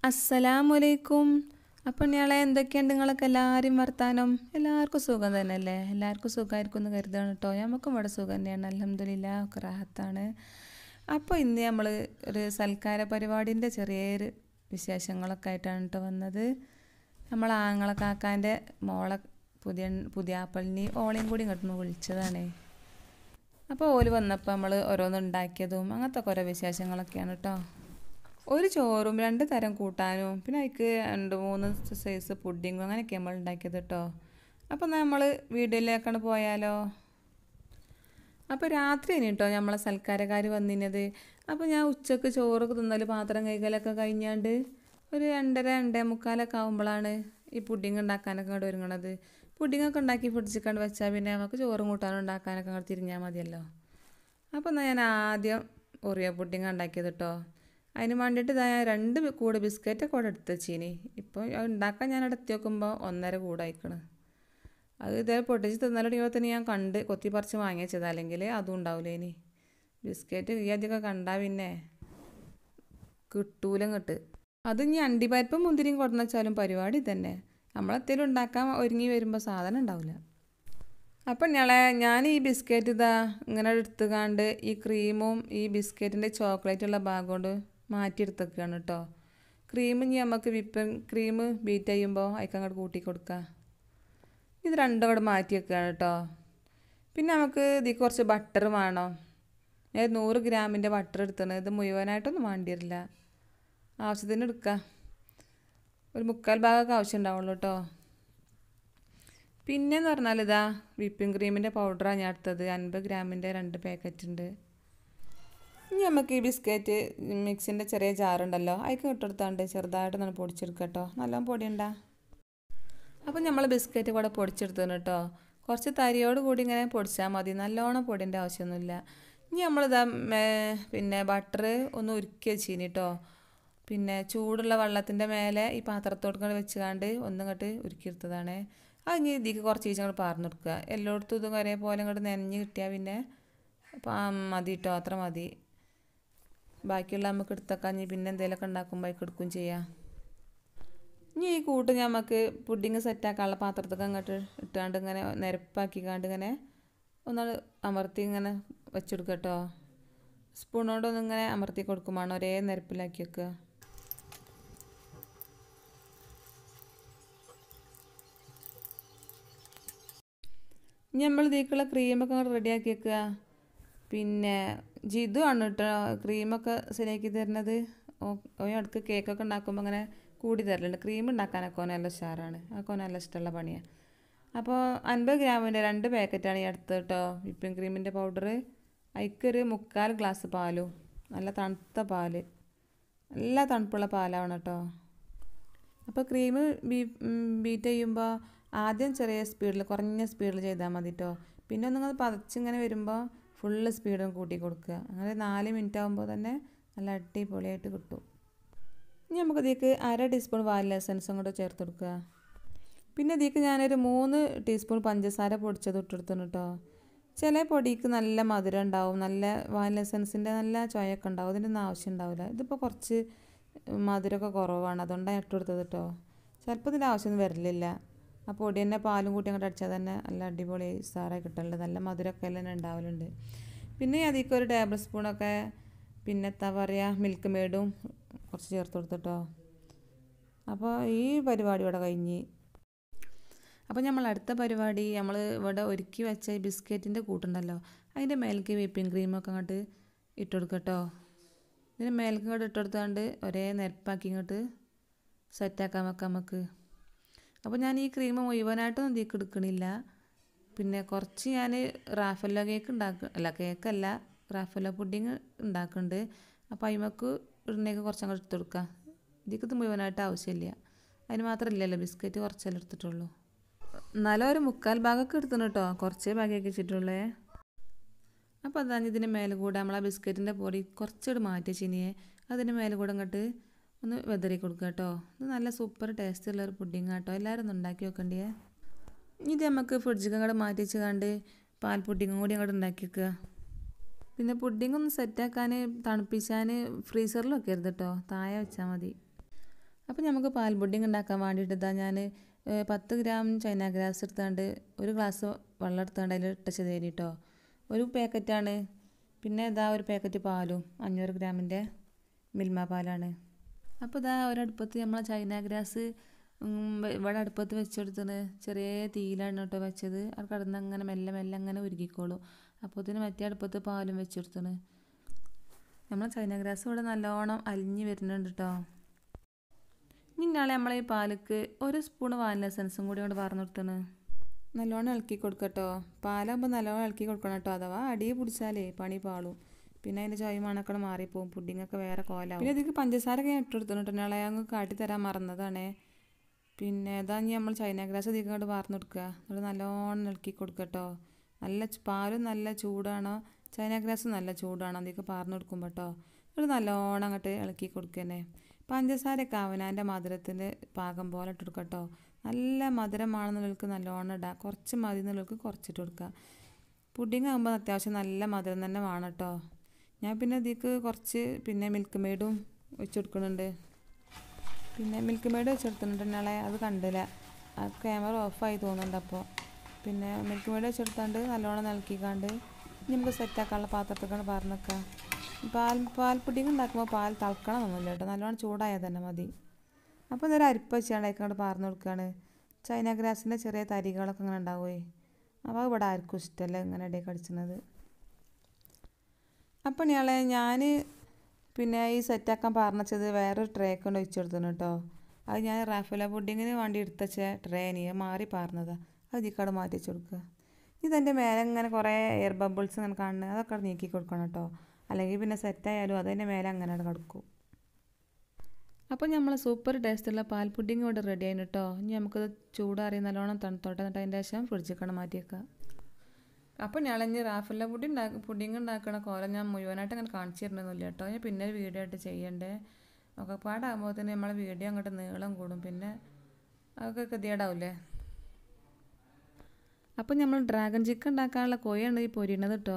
അസ്സലാമലൈക്കും അപ്പം ഞങ്ങളെ എന്തൊക്കെയുണ്ട് നിങ്ങളൊക്കെ എല്ലാവരും വർത്താനം എല്ലാവർക്കും സുഖം തന്നെയല്ലേ എല്ലാവർക്കും സുഖമായിരിക്കും എന്ന് കരുതാണ് കേട്ടോ നമുക്കും ഇവിടെ സുഖം തന്നെയാണ് അലഹമില്ല ഒക്കെ റാഹത്താണ് അപ്പോൾ ഇന്ന് നമ്മൾ ഒരു സൽക്കാര പരിപാടിൻ്റെ ചെറിയൊരു വിശേഷങ്ങളൊക്കെ ആയിട്ടാണ് കേട്ടോ വന്നത് നമ്മൾ ആങ്ങളെ കാക്കാൻ്റെ മോളെ പുതിയ പുതിയാപ്പളിനി ഓളയും കൂടി ഇങ്ങോട്ട് വിളിച്ചതാണേ അപ്പോൾ ഓല് വന്നപ്പോൾ നമ്മൾ ഓരോന്ന് ഉണ്ടാക്കിയതും അങ്ങനത്തെ കുറേ വിശേഷങ്ങളൊക്കെയാണ് കേട്ടോ ഒരു ചോറും രണ്ട് തരം കൂട്ടാനും പിന്നെ അതിക്ക് രണ്ട് മൂന്ന് സൈസ് പുഡിങ്ങും അങ്ങനെയൊക്കെ നമ്മൾ ഉണ്ടാക്കിയത് കേട്ടോ അപ്പോൾ നമ്മൾ വീഡിയോയിലേക്കാണ് പോയാലോ അപ്പോൾ രാത്രി ഇനി കേട്ടോ നമ്മളെ സൽക്കാരക്കാർ വന്നിനത് അപ്പോൾ ഞാൻ ഉച്ചക്ക് ചോറൊക്കെ തിന്നൽ പാത്രം കൈകലൊക്കെ കഴിഞ്ഞാണ്ട് ഒരു രണ്ടര രണ്ടേ മുക്കാലൊക്കെ ആകുമ്പോഴാണ് ഈ പുഡിങ് ഉണ്ടാക്കാനൊക്കെ അങ്ങോട്ട് ഒരുങ്ങണത് പുഡിങ്ങൊക്കെ ഉണ്ടാക്കി ഫ്രിഡ്ജിൽ വെച്ചാൽ പിന്നെ നമുക്ക് ചോറും കൂട്ടാനും ഉണ്ടാക്കാനൊക്കെ അങ്ങോട്ട് തിരിഞ്ഞാൽ മതിയല്ലോ അപ്പോൾ എന്നാൽ ഞാൻ ആദ്യം ഒറിയോ പുഡിങ് ഉണ്ടാക്കിയത് കേട്ടോ അതിന് വേണ്ടിയിട്ട് ഇതാ ഞാൻ രണ്ട് കൂട് ബിസ്ക്കറ്റ് കൂടെ എടുത്ത് വെച്ചീനി ഇപ്പോൾ അത് ഉണ്ടാക്കാൻ ഞാൻ അവിടെ എത്തി നോക്കുമ്പോൾ ഒന്നര കൂടായിക്കണ് അത് ഇതേ പൊട്ടിച്ച് തിന്നാലുണ്ടെങ്കിൽ തന്നെ ഞാൻ കണ്ട് കൊത്തി പറിച്ച് വാങ്ങി വെച്ചത് അല്ലെങ്കിൽ അതും ഉണ്ടാവില്ല ഇനി ബിസ്ക്കറ്റ് ഈ അധികം കണ്ടാൽ പിന്നെ കിട്ടൂല ഇങ്ങോട്ട് അത് ഇനി അണ്ടിപ്പരിപ്പും മുന്തിരിയും കൊടുന്ന് വെച്ചാലും പരിപാടി തന്നെ നമ്മളെത്തേലും ഉണ്ടാക്കാൻ ഒരുങ്ങി വരുമ്പോൾ സാധനം ഉണ്ടാവില്ല അപ്പം ഞങ്ങളെ ഞാൻ ഈ ബിസ്ക്കറ്റ് ഇതാ ഇങ്ങനെ എടുത്തുകാണ്ട് ഈ ക്രീമും ഈ ബിസ്ക്കറ്റിൻ്റെ ചോക്ലേറ്റുള്ള ഭാഗം കൊണ്ട് മാറ്റിയെടുത്തേക്കാണ് കേട്ടോ ക്രീം ഇനി നമുക്ക് വിപ്പൻ ക്രീം ബീറ്റ് ചെയ്യുമ്പോൾ അതിക്ക് അങ്ങോട്ട് കൂട്ടി കൊടുക്കുക ഇത് രണ്ടും കൂടെ മാറ്റി വെക്കുകയാണ് കേട്ടോ പിന്നെ നമുക്ക് ഇതിൽ കുറച്ച് ബട്ടർ വേണം ഞാൻ നൂറ് ഗ്രാമിൻ്റെ ബട്ടർ എടുത്തത് ഇത് മുഴുവനായിട്ടൊന്നും വേണ്ടിയില്ല ആവശ്യത്തിന് എടുക്കുക ഒരു മുക്കാൽ ഭാഗമൊക്കെ ആവശ്യം ഉണ്ടാവുള്ളൂ കേട്ടോ പിന്നെന്ന് പറഞ്ഞാൽ ഇതാ വിപ്പിംഗ് ക്രീമിൻ്റെ പൗഡറാണ് ഞാൻ എടുത്തത് അൻപത് ഗ്രാമിൻ്റെ രണ്ട് പാക്കറ്റ് ഉണ്ട് ഇനി നമുക്ക് ഈ ബിസ്ക്കറ്റ് മിക്സിൻ്റെ ചെറിയ ജാറുണ്ടല്ലോ അതിക്ക് ഇട്ടെടുത്താണ്ട് ചെറുതായിട്ട് നമ്മൾ പൊടിച്ചെടുക്കുക കേട്ടോ നല്ലോണം പൊടിയുണ്ടാ അപ്പം നമ്മൾ ബിസ്ക്കറ്റ് കൂടെ പൊടിച്ചെടുത്തതാണ് കേട്ടോ കുറച്ച് തരിയോട് കൂടി ഇങ്ങനെ പൊടിച്ചാൽ മതി നല്ലോണം പൊടിൻ്റെ ആവശ്യമൊന്നുമില്ല ഇനി നമ്മളിതാ പിന്നെ ബട്ടർ ഒന്ന് ഉരുക്കി വെച്ചിനി കേട്ടോ പിന്നെ ചൂടുള്ള വെള്ളത്തിൻ്റെ മേലെ ഈ പാത്രത്തോട് വെച്ചുകാണ്ട് ഒന്നിങ്ങോട്ട് ഉരുക്കിയെടുത്തതാണ് അത് ഇനി ഇതിക്ക് കുറച്ച് ചീച്ച അങ്ങോട്ട് പാർന്നു കൊടുക്കുക എല്ലായിടത്തും ഇതും ഒരേ പോലെ അങ്ങോട്ട് നനഞ്ഞ് കിട്ടിയാൽ പിന്നെ മതി കേട്ടോ അത്ര മതി ബാക്കിയുള്ള നമുക്ക് എടുത്തേക്കാം ഇനി പിന്നെ എന്തെങ്കിലുമൊക്കെ ഉണ്ടാക്കുമ്പോൾ അതിൽ എടുക്കുകയും ചെയ്യാം ഇനി ഈ കൂട്ട് നമുക്ക് പുഡിങ് സെറ്റാക്കാനുള്ള പാത്രത്തൊക്കെ അങ്ങോട്ട് ഇട്ടാണ്ട് ഇങ്ങനെ നിരപ്പാക്കിക്കാണ്ട് ഇങ്ങനെ ഒന്നാണ് അമർത്തി ഇങ്ങനെ വെച്ചെടുക്കുക കേട്ടോ സ്പൂണോടൊന്നും ഇങ്ങനെ അമർത്തി കൊടുക്കുമ്പോൾ ഒരേ നിരപ്പിലാക്കി വെക്കുക ഇനി നമ്മൾ ഇതിലേക്കുള്ള ക്രീമൊക്കെ അങ്ങോട്ട് റെഡിയാക്കി വെക്കുക പിന്നെ ജിതു ആണ് കേട്ടോ ക്രീമൊക്കെ ശരിയാക്കി തരുന്നത് ഓ അടുക്ക് കേക്കൊക്കെ ഉണ്ടാക്കുമ്പോൾ അങ്ങനെ കൂടി തരലുണ്ട് ക്രീം ഉണ്ടാക്കാനൊക്കെ ഓൻ നല്ല ഉഷാറാണ് അതൊക്കെ ഓൻ നല്ല ഇഷ്ടമുള്ള പണിയാണ് അപ്പോൾ അൻപത് ഗ്രാമിൻ്റെ രണ്ട് പാക്കറ്റാണ് ഈ അടുത്ത് കേട്ടോ വിപ്പിംഗ് ക്രീമിൻ്റെ പൗഡർ അതിക്കൊരു മുക്കാൽ ഗ്ലാസ് പാലും നല്ല തണുത്ത പാല് നല്ല തണുപ്പുള്ള പാലാവണം കേട്ടോ അപ്പോൾ ക്രീം ബീ ബീറ്റ് ചെയ്യുമ്പോൾ ആദ്യം ചെറിയ സ്പീഡിൽ കുറഞ്ഞ സ്പീഡിൽ ചെയ്താൽ മതി കേട്ടോ പിന്നെ ഒന്നിങ്ങനെ പതച്ചിങ്ങനെ വരുമ്പോൾ ഫുള്ള് സ്പീഡും കൂട്ടി കൊടുക്കുക അങ്ങനെ നാല് മിനിറ്റ് ആകുമ്പോൾ തന്നെ നല്ല അടിപൊളിയായിട്ട് കിട്ടും ഇനി നമുക്ക് ഇതിലേക്ക് അര ടീസ്പൂൺ വാനില എസൻസും കൂടെ ചേർത്ത് കൊടുക്കുക പിന്നെ ഇതിലേക്ക് ഞാനൊരു മൂന്ന് ടീസ്പൂൺ പഞ്ചസാര പൊടിച്ചത് ഇട്ടെടുത്തു കേട്ടോ ചില പൊടിക്ക് നല്ല മധുരം ഉണ്ടാവും നല്ല വാനില എസൻസിൻ്റെ നല്ല ചൊയൊക്കെ ഉണ്ടാവും അതിൻ്റെ ഒന്നും ആവശ്യം ഉണ്ടാവില്ല ഇതിപ്പോൾ കുറച്ച് മധുരമൊക്കെ കുറവാണ് അതുകൊണ്ടാണ് ഇട്ടെടുത്തത് കേട്ടോ ചിലപ്പോൾ ഇതിൻ്റെ ആവശ്യമൊന്നും വരലില്ല ആ പൊടി തന്നെ പാലും കൂട്ടി അങ്ങോട്ട് അടിച്ചാൽ തന്നെ നല്ല അടിപൊളി സാറായി കിട്ടലുണ്ട് നല്ല മധുരമൊക്കെ എല്ലാം ഉണ്ടാവലുണ്ട് പിന്നെ അതിലേക്ക് ഒരു ടേബിൾ സ്പൂണൊക്കെ പിന്നെ എന്താ പറയുക മിൽക്ക് മേഡും കുറച്ച് ചേർത്ത് കൊടുത്തിട്ടോ അപ്പോൾ ഈ പരിപാടി ഇവിടെ കഴിഞ്ഞ് അപ്പോൾ നമ്മൾ അടുത്ത പരിപാടി നമ്മൾ ഇവിടെ ഒരുക്കി വെച്ച ഈ ബിസ്ക്കറ്റിൻ്റെ കൂട്ടുണ്ടല്ലോ അതിൻ്റെ മേലേക്ക് വിപ്പിംഗ് ക്രീമൊക്കെ അങ്ങോട്ട് ഇട്ട് കൊടുക്കട്ടോ ഇതിന് മേലേക്ക് ഇങ്ങോട്ട് ഇട്ടെടുത്താണ്ട് ഒരേ നിരപ്പാക്കി ഇങ്ങോട്ട് സെറ്റാക്കാൻ വെക്കാം നമുക്ക് അപ്പോൾ ഞാൻ ഈ ക്രീം മുഴുവനായിട്ടൊന്നും ഇതിലേക്ക് എടുക്കണില്ല പിന്നെ കുറച്ച് ഞാൻ റാഫല്ലോ കേക്ക് ഉണ്ടാക്കുക അല്ല കേക്കല്ല റാഫല്ലോ പുഡിങ് ഉണ്ടാക്കുന്നുണ്ട് അപ്പോൾ അതിമക്ക് ഇടുന്നേക്ക് കുറച്ച് അങ്ങോട്ട് എടുത്ത് കൊടുക്കുക ഇതിലേക്ക് ഇത് മുഴുവനായിട്ട് ആവശ്യമില്ല അതിന് മാത്രമല്ലല്ലോ ബിസ്ക്കറ്റ് കുറച്ചല്ലേ എടുത്തിട്ടുള്ളൂ എന്നാലും ഒരു മുക്കാൽ ഭാഗമൊക്കെ എടുത്തുന്നു കേട്ടോ കുറച്ചേ ഭാഗമൊക്കെ വെച്ചിട്ടുള്ളേ അപ്പോൾ അതാണ് ഇതിൻ്റെ മേലെ കൂടെ നമ്മൾ ആ ബിസ്ക്കറ്റിൻ്റെ പൊടി കുറച്ചിട്ട് മാറ്റി ചിനിയെ അതിൻ്റെ മേലെ കൂടെ അങ്ങോട്ട് ഒന്ന് വെതറി കൊടുക്കുക കേട്ടോ ഇത് നല്ല സൂപ്പർ ടേസ്റ്റ് ഉള്ള ഒരു പുഡിങ് കേട്ടോ എല്ലാവരും ഒന്ന് ഉണ്ടാക്കി വെക്കണ്ടേ ഇത് നമുക്ക് ഫ്രിഡ്ജിൽ അങ്ങോട്ട് മാറ്റി വെച്ച് കണ്ട് പാൽ പുഡിങ്ങും കൂടി അങ്ങോട്ട് ഉണ്ടാക്കി വെക്കുക പിന്നെ പുഡിംഗ് ഒന്ന് സെറ്റാക്കാൻ തണുപ്പിച്ചാൻ ഫ്രീസറിൽ വെക്കരുത് കേട്ടോ താഴെ വെച്ചാൽ മതി അപ്പോൾ നമുക്ക് പാൽ പുഡിങ് ഉണ്ടാക്കാൻ വേണ്ടിയിട്ട് ഇതാ ഞാൻ പത്ത് ഗ്രാം ചൈന ഗ്രാസ് എടുത്താണ്ട് ഒരു ഗ്ലാസ് വെള്ളം എടുത്താണ്ട് അതിൽ ഇട്ടച്ച് തേരി കേട്ടോ ഒരു പാക്കറ്റാണ് പിന്നെ ഇതാ ഒരു പാക്കറ്റ് പാലും അഞ്ഞൂറ് ഗ്രാമിൻ്റെ മിൽമ പാലാണ് അപ്പോൾ ഇതാ ഒരടുപ്പത്ത് നമ്മളെ ചൈന ഗ്രാസ് ഇവിടെ അടുപ്പത്ത് വെച്ചെടുത്തത് ചെറിയ തീയിലാണ് കേട്ടോ വെച്ചത് അത് കിടന്ന് അങ്ങനെ മെല്ലെ മെല്ലെ അങ്ങനെ ഉരുകിക്കോളും അപ്പോഴത്തേന് മറ്റേ അടുപ്പത്ത് പാലും വെച്ചെടുത്തത് നമ്മൾ ചൈന ഗ്രാസ് ഇവിടെ നല്ലോണം അലിഞ്ഞ് വരുന്നുണ്ട് കേട്ടോ ഇനി നാളെ നമ്മളെ ഈ പാലിക്ക് ഒരു സ്പൂൺ വാനില എസൻസും കൂടി കൊണ്ട് പറഞ്ഞു കൊടുത്തണ് നല്ലോണം ഇളക്കി കൊടുക്കട്ടോ പാലാകുമ്പോൾ നല്ലോണം ഇളക്കി കൊടുക്കണം കേട്ടോ അഥവാ അടി പിടിച്ചാലേ പണി പാളും പിന്നെ അതിൻ്റെ ചോയ മണക്കണ മാറിപ്പോവും പുഡിങ്ങൊക്കെ വേറെ കോലാവും പിന്നെ ഇതിക്ക് പഞ്ചസാര ഞാൻ ഇട്ട് കൊടുത്തിട്ടുണ്ട് നാളെ അങ്ങ് കാട്ടിത്തരാൻ മറന്നതാണേ പിന്നെ ഇതാ ഇനി നമ്മൾ ചൈന ഗ്രാസ് ഇതിലേക്ക് അങ്ങോട്ട് വാർന്നു കൊടുക്കുക എന്നിട്ട് നല്ലോണം ഇളക്കി കൊടുക്കട്ടോ നല്ല പാലും നല്ല ചൂടാണോ ചൈന ഗ്രാസ് നല്ല ചൂടാണോ അതിലേക്ക് പാർന്നു കൊടുക്കുമ്പോൾ കേട്ടോ എന്നിട്ട് നല്ലോണം അങ്ങോട്ട് ഇളക്കി കൊടുക്കന്നെ പഞ്ചസാരയൊക്കെ അവനാൻ്റെ മധുരത്തിൻ്റെ പാകം പോലെ ഇട്ട് കൊടുക്കട്ടോ നല്ല മധുരമാണെന്നുള്ളവർക്ക് നല്ലോണം ഇടാം കുറച്ച് മതി എന്നുള്ളവർക്ക് കുറച്ചിട്ട് കൊടുക്കുക പുഡിങ് ആകുമ്പോൾ അത്യാവശ്യം നല്ല മധുരം തന്നെ വേണം കേട്ടോ ഞാൻ പിന്നെ ഇതിലേക്ക് കുറച്ച് പിന്നെ മിൽക്ക് മെയ്ഡും വെച്ച് കൊടുക്കുന്നുണ്ട് പിന്നെ മിൽക്ക് മെയ്ഡ് വെച്ച് കൊടുത്തിട്ടുണ്ട് നാളെ അത് കണ്ടില്ല ആ ക്യാമറ ഓഫായി തോന്നുന്നുണ്ട് അപ്പോൾ പിന്നെ മിൽക്ക് മെയ്ഡ് വെച്ചെടുത്താണ്ട് നല്ലോണം നിലക്കിക്കാണ്ട് നമുക്ക് സെറ്റാക്കാനുള്ള പാത്രത്തേക്കാണ് പറഞ്ഞേക്കാം പാൽ പാൽ പുഡിങ് ഉണ്ടാക്കുമ്പോൾ പാൽ തിളക്കണമെന്നൊന്നുമില്ല കേട്ടോ നല്ലോണം ചൂടായാൽ തന്നെ മതി അപ്പോൾ ഇതൊരു അരിപ്പ വെച്ചാണ്ട് അതിക്കോട്ട് പാർന്നു കൊടുക്കുകയാണ് ചൈന ഗ്രാസിൻ്റെ ചെറിയ തരികളൊക്കെ ഇങ്ങനെ ഉണ്ടാവുമേ അപ്പോൾ ഇവിടെ ആർക്കും ഇഷ്ടമല്ല ഇങ്ങനെ ഇടയിൽ കടിച്ചുന്നത് അപ്പോൾ ഞാളെ ഞാൻ പിന്നെ ഈ സെറ്റാക്കാൻ പറഞ്ഞത് വേറൊരു ട്രേ കൊണ്ട് വെച്ച് കൊടുത്തു കേട്ടോ അത് ഞാൻ റാഫല പുഡിങ്ങിന് വേണ്ടി എടുത്തച്ച ട്രേനി മാറി പാർന്നതാണ് അത് ഇതിക്കാട് മാറ്റി വെച്ച് കൊടുക്കുക ഇതെൻ്റെ മേലെ ഇങ്ങനെ കുറേ എയർ ബബിൾസ് ഇങ്ങനെ കാണുന്നത് അതൊക്കെ നീക്കി കൊടുക്കണം കേട്ടോ അല്ലെങ്കിൽ പിന്നെ സെറ്റായാലും അതിൻ്റെ മേലെ അങ്ങനെ കിടക്കും അപ്പോൾ നമ്മൾ സൂപ്പർ ടേസ്റ്റുള്ള പാൽ പുഡിങ് ഇവിടെ റെഡി ആയിരുന്നു കേട്ടോ ഇനി നമുക്കത് ചൂടാറി നല്ലോണം തണുത്തോട്ടെ എന്നിട്ട് അതിൻ്റെ ശേഷം ഫ്രിഡ്ജിൽ മാറ്റിയേക്കാം അപ്പോൾ ഞാളിഞ്ഞ് റാഫിലെ പുഡി ഉണ്ടാക്കി പുഡിങ് ഉണ്ടാക്കണ കോലം ഞാൻ മുഴുവനായിട്ട് അങ്ങനെ കാണിച്ചു തരുന്നൊന്നുമില്ല കേട്ടോ ഞാൻ പിന്നെ ഒരു വീഡിയോ ആയിട്ട് ചെയ്യണ്ടേ ഒക്കെ പാടാകുമ്പോൾ തന്നെ നമ്മളെ വീഡിയോ അങ്ങോട്ട് നീളം കൂടും പിന്നെ അതൊക്കെ ഗതികേടാവില്ലേ അപ്പം നമ്മൾ ഡ്രാഗൺ ചിക്കൻ ഉണ്ടാക്കാനുള്ള കോയാണ് ഈ പൊരിയണത് കേട്ടോ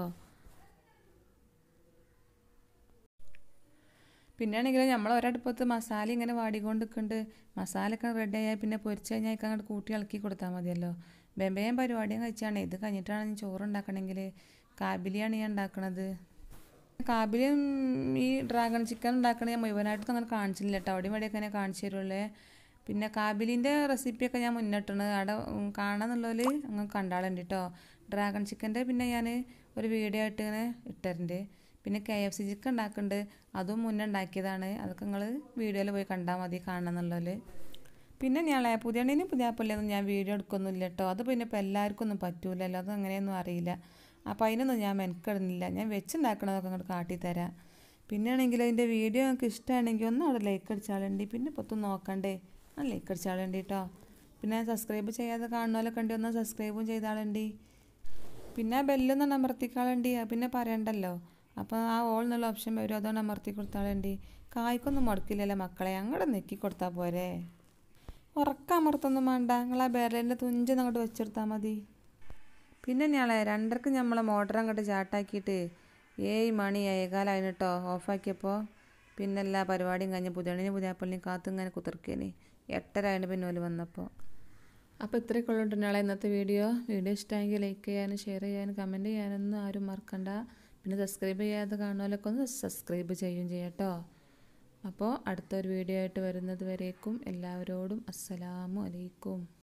പിന്നെ ആണെങ്കിൽ നമ്മൾ ഒരടുപ്പത്ത് മസാല ഇങ്ങനെ വാടിക്കൊണ്ട് നിൽക്കുന്നുണ്ട് മസാലയൊക്കെ റെഡി ആയാൽ പിന്നെ പൊരിച്ച് കഴിഞ്ഞാൽ അങ്ങോട്ട് കൂട്ടി ഇളക്കി കൊടുത്താൽ മതിയല്ലോ ബെമ്പയും പരിപാടിയും കഴിച്ചാണ് ഇത് കഴിഞ്ഞിട്ടാണ് ഞാൻ ചോറ് ഉണ്ടാക്കണമെങ്കിൽ കാബിലിയാണ് ഞാൻ ഉണ്ടാക്കണത് കാബിലിയും ഈ ഡ്രാഗൺ ചിക്കൻ ഉണ്ടാക്കണത് ഞാൻ മുഴുവനായിട്ട് അങ്ങനെ കാണിച്ചില്ല കേട്ടോ അവിടെയും ഇവിടെയൊക്കെ ഞാൻ കാണിച്ചു തരുള്ളേ പിന്നെ കാബിലിൻ്റെ റെസിപ്പിയൊക്കെ ഞാൻ മുന്നിട്ടാണ് അവിടെ കാണാന്നുള്ളതിൽ അങ്ങ് കണ്ടാളുണ്ട് കേട്ടോ ഡ്രാഗൺ ചിക്കൻ്റെ പിന്നെ ഞാൻ ഒരു വീഡിയോ ആയിട്ട് ഇങ്ങനെ ഇട്ടിട്ടുണ്ട് പിന്നെ കെ എഫ് സി ചിക്കൻ ഉണ്ടാക്കുന്നുണ്ട് അതും മുന്നേ ഉണ്ടാക്കിയതാണ് അതൊക്കെ നിങ്ങൾ വീഡിയോയിൽ പോയി കണ്ടാൽ മതി കാണാന്നുള്ളതിൽ പിന്നെ ഞാളെ പുതിയണ്ണിന് പുതിയാപ്പല്ലൊന്നും ഞാൻ വീഡിയോ എടുക്കൊന്നുമില്ല കേട്ടോ അത് പിന്നെ ഇപ്പോൾ എല്ലാവർക്കും ഒന്നും പറ്റൂലല്ലോ അത് അങ്ങനെയൊന്നും അറിയില്ല അപ്പോൾ അതിനൊന്നും ഞാൻ മെനക്കെടുന്നില്ല ഞാൻ വെച്ചുണ്ടാക്കണതൊക്കെ അങ്ങോട്ട് കാട്ടിത്തരാം പിന്നെ ആണെങ്കിൽ അതിൻ്റെ വീഡിയോ നിങ്ങൾക്ക് ഇഷ്ടമാണെങ്കിൽ ഒന്ന് അവിടെ ലൈക്ക് അടിച്ചാളുണ്ട് പിന്നെ പൊത്തും നോക്കണ്ടേ ആ ലൈക്ക് അടിച്ചാളുണ്ട് കേട്ടോ പിന്നെ സബ്സ്ക്രൈബ് ചെയ്യാതെ കാണുന്നവരൊക്കെ ഉണ്ട് ഒന്ന് സബ്സ്ക്രൈബും ചെയ്താളുണ്ട് പിന്നെ ബെല്ലൊന്നും അമർത്തിക്കാളുണ്ട് പിന്നെ പറയണ്ടല്ലോ അപ്പോൾ ആ ഓൾ എന്നുള്ള ഓപ്ഷൻ വരും അതുകൊണ്ട് അമർത്തി കൊടുത്താളുണ്ട് കായ്ക്കൊന്നും മുടക്കില്ലല്ലോ മക്കളെ അങ്ങോട്ട് നെക്കി കൊടുത്താൽ പോരെ ഉറക്കമർത്തൊന്നും വേണ്ട നിങ്ങൾ ആ ബെരലിൻ്റെ തുഞ്ച് അങ്ങോട്ട് വെച്ചെടുത്താൽ മതി പിന്നെ ഞാളെ രണ്ടരക്ക് നമ്മളെ മോട്ടർ അങ്ങോട്ട് ചാട്ടാക്കിയിട്ട് ഏഴ് മണി ഏകാലായിരുന്നു കേട്ടോ ഓഫാക്കിയപ്പോൾ പിന്നെ എല്ലാ പരിപാടിയും കഴിഞ്ഞ് പുതിയണിന് പുതിയപ്പള്ളിയും കാത്തു ഇങ്ങനെ കുതിർക്കേനി എട്ടരായിട്ട് പിന്നെ ഓല് വന്നപ്പോൾ അപ്പോൾ ഇത്രയൊക്കെ ഉള്ളൂ നാളെ ഇന്നത്തെ വീഡിയോ വീഡിയോ ഇഷ്ടമെങ്കിൽ ലൈക്ക് ചെയ്യാനും ഷെയർ ചെയ്യാനും കമൻറ്റ് ചെയ്യാനൊന്നും ആരും മറക്കണ്ട പിന്നെ സബ്സ്ക്രൈബ് ചെയ്യാതെ കാണുന്നവരൊക്കെ ഒന്ന് സബ്സ്ക്രൈബ് ചെയ്യുകയും ചെയ്യാം കേട്ടോ അപ്പോൾ അടുത്തൊരു വീഡിയോ ആയിട്ട് വരുന്നത് വരേക്കും എല്ലാവരോടും അസ്സലാമു അലൈക്കും